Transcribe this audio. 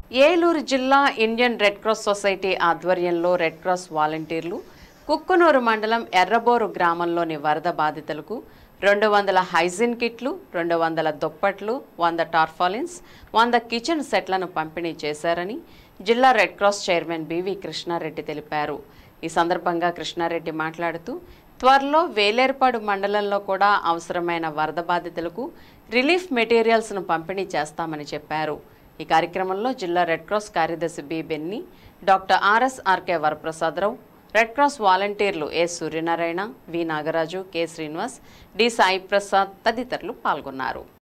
ఏలూరు జిల్లా Indian Red Cross Society ఆధ్వర్యంలో Red Cross వాలంటీర్లు కుక్కునూరు మండలం ఎర్రబోరు గ్రామంలోని వరద బాధితులకు రెండు వందల హైజిన్ కిట్లు రెండు వందల దుప్పట్లు వంద టార్ఫాలిన్స్ వంద కిచెన్ సెట్లను పంపిణీ చేశారని జిల్లా Red Cross chairman BV Krishnareddy తెలిపారు ఈ సందర్భంగా కృష్ణారెడ్డి మాట్లాడుతూ త్వరలో వేలేర్పాడు మండలంలో కూడా అవసరమైన వరద బాధితులకు రిలీఫ్ మెటీరియల్స్ను పంపిణీ చేస్తామని చెప్పారు ఈ కార్యక్రమంలో జిల్లా రెడ్ క్రాస్ కార్యదర్శి B Benny doctor RS RK Varaprasadarao Red Cross వాలంటీర్లు A Suryanarayana V Nagaraju K Srinivas D Sai Prasad తదితరులు పాల్గొన్నారు